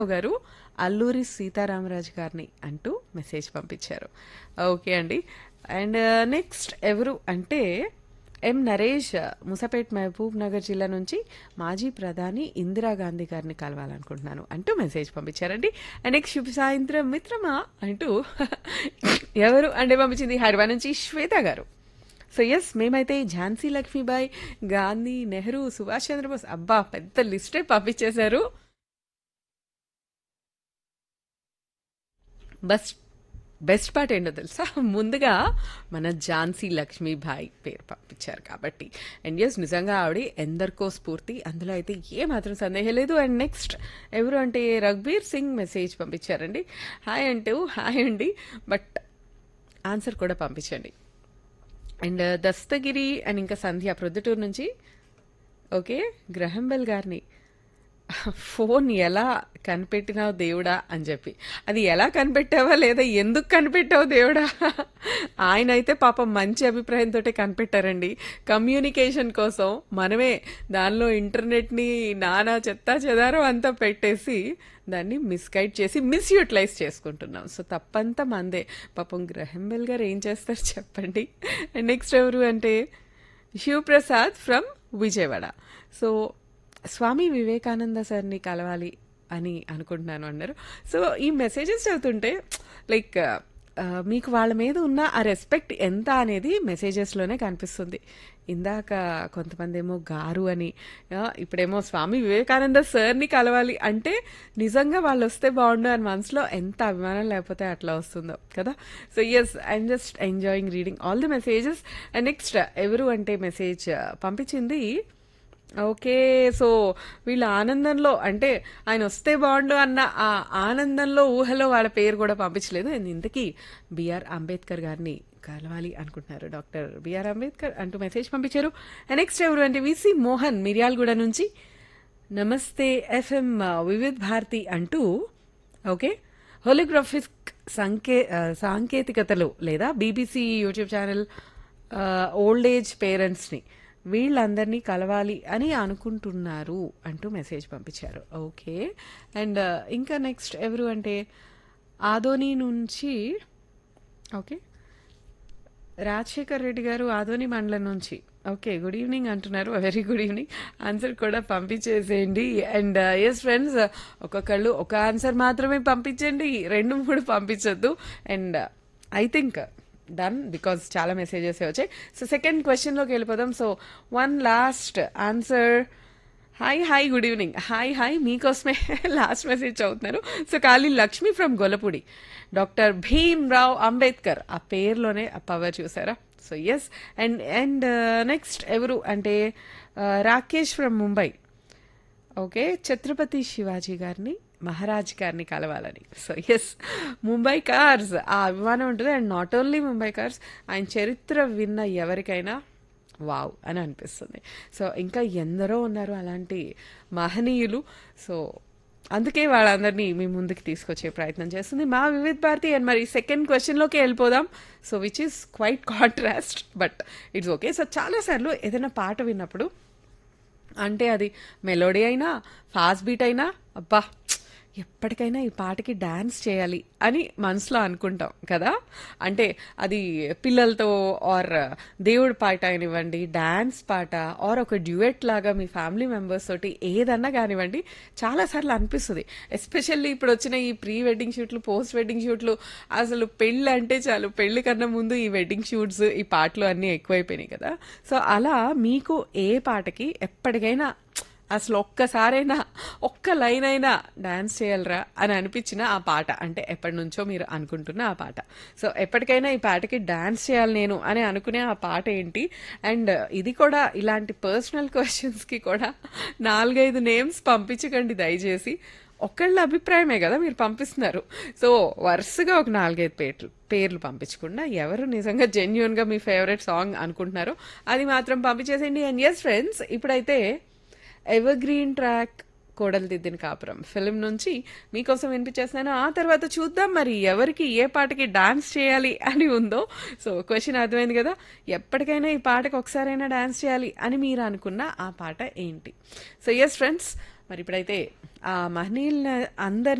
గారు అల్లూరి సీతారామరాజు గారిని అంటూ మెసేజ్ పంపించారు ఓకే అండి అండ్ నెక్స్ట్ ఎవరు అంటే ఎం నరేష్ ముసాపేట్ మహబూబ్ నగర్ జిల్లా నుంచి మాజీ ప్రధాని ఇందిరాగాంధీ గారిని కలవాలనుకుంటున్నాను అంటూ మెసేజ్ పంపించారండి అండ్ నెక్స్ట్ శుభ సాయంత్రం మిత్రమా అంటూ ఎవరు అంటే పంపించింది హైదరాబాద్ నుంచి శ్వేత గారు సో ఎస్ మేమైతే ఝాన్సీ లక్ష్మీబాయి గాంధీ నెహ్రూ సుభాష్ చంద్రబోస్ అబ్బా పెద్ద లిస్టే పంపించేశారు బస్ బెస్ట్ పార్ట్ ఏంటో తెలుసా ముందుగా మన ఝాన్సీ లక్ష్మీబాయి పేరు పంపించారు కాబట్టి అండ్ ఎస్ నిజంగా ఆవిడ ఎందరికో స్ఫూర్తి అందులో అయితే ఏ మాత్రం సందేహం లేదు అండ్ నెక్స్ట్ ఎవరు అంటే రఘుబీర్ సింగ్ మెసేజ్ పంపించారండి హాయ్ అంటూ హాయ్ అండి బట్ ఆన్సర్ కూడా పంపించండి అండ్ దస్తగిరి అండ్ ఇంకా సంధ్య ప్రొద్దుటూరు నుంచి ఓకే గ్రహంబెల్ గారిని ఫోన్ ఎలా కనిపెట్టినావు దేవుడా అని చెప్పి అది ఎలా కనిపెట్టావా లేదా ఎందుకు కనిపెట్టావు దేవుడా ఆయన అయితే పాపం మంచి అభిప్రాయంతో కనిపెట్టారండి కమ్యూనికేషన్ కోసం మనమే దానిలో ఇంటర్నెట్ని నానా చెత్త చెదారం అంతా పెట్టేసి దాన్ని మిస్గైడ్ చేసి మిస్యూటిలైజ్ చేసుకుంటున్నాం సో తప్పంతా మందే పాపం గ్రహంబెల్ గారు ఏం చేస్తారు చెప్పండి అండ్ నెక్స్ట్ ఎవరు అంటే శివప్రసాద్ ఫ్రమ్ విజయవాడ సో స్వామి వివేకానంద సార్ని కలవాలి అని అనుకుంటున్నాను అన్నారు సో ఈ మెసేజెస్ చదువుతుంటే లైక్ మీకు వాళ్ళ మీద ఉన్న ఆ రెస్పెక్ట్ ఎంత అనేది మెసేజెస్లోనే కనిపిస్తుంది ఇందాక కొంతమంది ఏమో గారు అని ఇప్పుడేమో స్వామి వివేకానంద సార్ని కలవాలి అంటే నిజంగా వాళ్ళు వస్తే బాగుండు అని మనసులో ఎంత అభిమానం లేకపోతే అట్లా వస్తుందో కదా so yes I'm just enjoying reading all the messages and next ఎవరు అంటే మెసేజ్ పంపించింది ఓకే సో వీళ్ళ ఆనందంలో అంటే ఆయన వస్తే బాగుండు అన్న ఆ ఆనందంలో ఊహలో వాళ్ళ పేరు కూడా పంపించలేదు ఇంతకీ బిఆర్ అంబేద్కర్ గారిని కలవాలి అనుకుంటున్నారు డాక్టర్ బిఆర్ అంబేద్కర్ అంటూ మెసేజ్ పంపించారు నెక్స్ట్ ఎవరు అంటే విసి మోహన్ మిర్యాలగూడ నుంచి నమస్తే ఎఫ్ఎం వివిధ్ భారతి అంటూ ఓకే హోలిగ్రాఫిక్ సంకే సాంకేతికతలు లేదా BBC YouTube channel old age పేరెంట్స్ని వీళ్ళందరినీ కలవాలి అని అనుకుంటున్నారు అంటూ మెసేజ్ పంపించారు ఓకే అండ్ ఇంకా నెక్స్ట్ ఎవరు అంటే ఆదోని నుంచి ఓకే రాజశేఖర్ రెడ్డి గారు ఆదోని మండలం నుంచి ఓకే గుడ్ ఈవినింగ్ అంటున్నారు వెరీ గుడ్ ఈవినింగ్ ఆన్సర్ కూడా పంపించేసేయండి అండ్ ఎస్ ఫ్రెండ్స్ ఒక్కొక్కళ్ళు ఒక ఆన్సర్ మాత్రమే పంపించండి రెండు మూడు పంపించొద్దు and I think done because చాలా మెసేజెస్ వచ్చాయి సో సెకండ్ క్వశ్చన్లోకి వెళ్ళిపోదాం so one last answer hi hi good evening hi hi మీకోసమే లాస్ట్ మెసేజ్ చదువుతున్నారు సో ఖాళీ లక్ష్మి ఫ్రమ్ గొలపూడి డాక్టర్ భీమ్ రావ్ అంబేద్కర్ ఆ పేరులోనే ఆ పవర్ చూసారా so yes and and next ఎవరు అంటే రాకేష్ ఫ్రమ్ ముంబై ఓకే ఛత్రపతి శివాజీ గారిని మహారాజ్ గారిని కలవాలని సో ఎస్ ముంబై కార్స్ ఆ అభిమానం ఉంటుంది and not only Mumbai cars ఆయన చరిత్ర విన్న ఎవరికైనా వావ్ అని అనిపిస్తుంది సో ఇంకా ఎందరో ఉన్నారు అలాంటి మహనీయులు సో అందుకే వాళ్ళందరినీ మీ ముందుకు తీసుకొచ్చే ప్రయత్నం చేస్తుంది మా వివిధ భారతి అండ్ మరి సెకండ్ క్వశ్చన్లోకి వెళ్ళిపోదాం so which is quite contrast but it's okay so చాలాసార్లు ఏదైనా పాట విన్నప్పుడు అంటే అది మెలోడీ అయినా ఫాస్ట్ బీట్ అయినా అబ్బా ఎప్పటికైనా ఈ పాటకి డ్యాన్స్ చేయాలి అని మనసులో అనుకుంటాం కదా అంటే అది పిల్లలతో ఆర్ దేవుడి పాట అయినివ్వండి డ్యాన్స్ పాట ఆర్ ఒక డ్యూయెట్ లాగా మీ ఫ్యామిలీ మెంబర్స్ తోటి ఏదన్నా కానివ్వండి చాలాసార్లు అనిపిస్తుంది ఎస్పెషల్లీ ఇప్పుడు వచ్చిన ఈ ప్రీ వెడ్డింగ్ షూట్లు పోస్ట్ వెడ్డింగ్ షూట్లు అసలు పెళ్ళి అంటే చాలు పెళ్లి కన్నా ముందు ఈ వెడ్డింగ్ షూట్స్ ఈ పాటలు అన్నీ ఎక్కువైపోయినాయి కదా సో అలా మీకు ఏ పాటకి ఎప్పటికైనా అసలు ఒక్కసారైనా ఒక్క లైన్ అయినా డాన్స్ చేయాలరా అని అనిపించిన ఆ పాట అంటే ఎప్పటి నుంచో మీరు అనుకుంటున్న ఆ పాట సో ఎప్పటికైనా ఈ పాటకి డాన్స్ చేయాలి నేను అని అనుకునే ఆ పాట ఏంటి అండ్ ఇది కూడా ఇలాంటి పర్సనల్ క్వశ్చన్స్కి కూడా నాలుగైదు నేమ్స్ పంపించకండి దయచేసి ఒకళ్ళ అభిప్రాయమే కదా మీరు పంపిస్తున్నారు సో వరుసగా ఒక నాలుగైదు పేర్లు పేర్లు పంపించకుండా ఎవరు నిజంగా జెన్యున్గా మీ ఫేవరెట్ సాంగ్ అనుకుంటున్నారో అది మాత్రం పంపించేసేయండి అండ్ ఎస్ ఫ్రెండ్స్ ఇప్పుడైతే evergreen track Kodalu Diddina కాపురం ఫిలిం నుంచి మీకోసం వినిపించేస్తున్నాను ఆ తర్వాత చూద్దాం మరి ఎవరికి ఏ పాటకి డాన్స్ చేయాలి అని ఉందో సో క్వశ్చన్ అర్థమైంది కదా ఎప్పటికైనా ఈ పాటకి ఒకసారైనా డాన్స్ చేయాలి అని మీరు అనుకున్న ఆ పాట ఏంటి సో ఎస్ ఫ్రెండ్స్ మరి ఇప్పుడైతే ఆ మహనీయుల అందరి